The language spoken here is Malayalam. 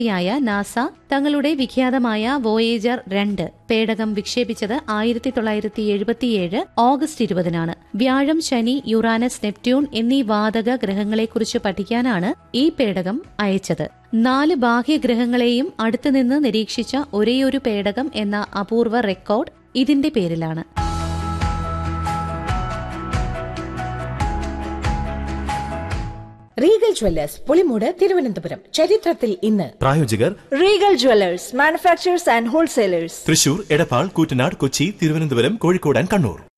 യായ നാസ തങ്ങളുടെ വിഖ്യാതമായ വോയേജർ രണ്ട് പേടകം വിക്ഷേപിച്ചത് ആയിരത്തി തൊള്ളായിരത്തി എഴുപത്തിയേഴ് ഓഗസ്റ്റ് ഇരുപതിനാണ് വ്യാഴം ശനി യുറാനസ് നെപ്റ്റ്യൂൺ എന്നീ വാതക ഗ്രഹങ്ങളെക്കുറിച്ച് പഠിക്കാനാണ് ഈ പേടകം അയച്ചത് നാല് ബാഹ്യഗ്രഹങ്ങളെയും അടുത്തുനിന്ന് നിരീക്ഷിച്ച ഒരേയൊരു പേടകം എന്ന അപൂർവ റെക്കോർഡ് ഇതിന്റെ പേരിലാണ് റീഗൽ ജ്വല്ലേഴ്സ് പുളിമൂട് തിരുവനന്തപുരം ചരിത്രത്തിൽ ഇന്ന് പ്രായോജകർ Regal Jewelers, manufacturers and wholesalers. Thrissur Edappal Koottanad Kochi Thiruvananthapuram Kozhikode and Kannur